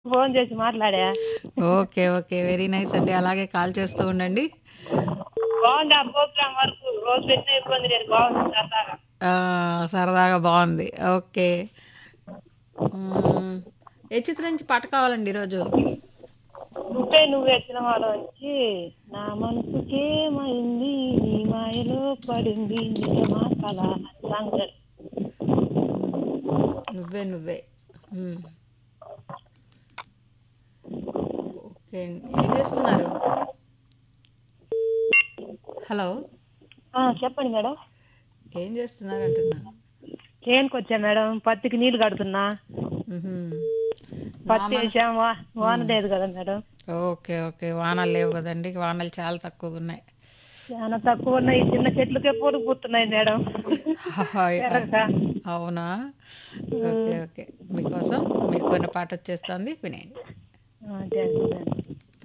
Phone చేసి మాట్లాడా okay okay very nice అండి అలాగే కాల్ చేస్తూ ఉండండి బాగుంది ఆ ప్రోగ్రామ్ వరకు రోజు పెట్టిన ఇబ్బంది లేదు బాగుంది సరదాగా ఆ, సరదాగా బాగుంది ఓకే మ్మ్. ఏ చిత్రం నుంచి పాట కావాలండి ఈరోజు నువ్వే నువ్వే సినిమాలో వచ్చి నా మనసుకేమైంది నీ మాయలో పడింది నిజమా కళ అని సాంగ్ లేదు. నువ్వే నువ్వే మ్మ్. ఓకే అండి. ఏం చేస్తున్నారు హలో ఆ, చెప్పండి మేడం ఏం చేస్తున్నారు అంటున్నా చేనుకి వచ్చా మేడం పత్తికి నీళ్లు కడుతున్నా మ్హూ. పత్తి వేసాం వా- వాన లేదు కదా మేడం ఓకే ఓకే వానలు లేవు కదండి వానలు చాలా తక్కువగా ఉన్నాయి చాలా తక్కువ ఉన్నాయి చిన్న చెట్లకే పొడుగు పుట్టున్నాయి మేడం హాయ్. పెరగక. అవునా ఓకే ఓకే మీకోసం మీకు కొన్ని పాట వచ్చేస్తుంది వినేయండి ఆ, థాంక్స్ మేడం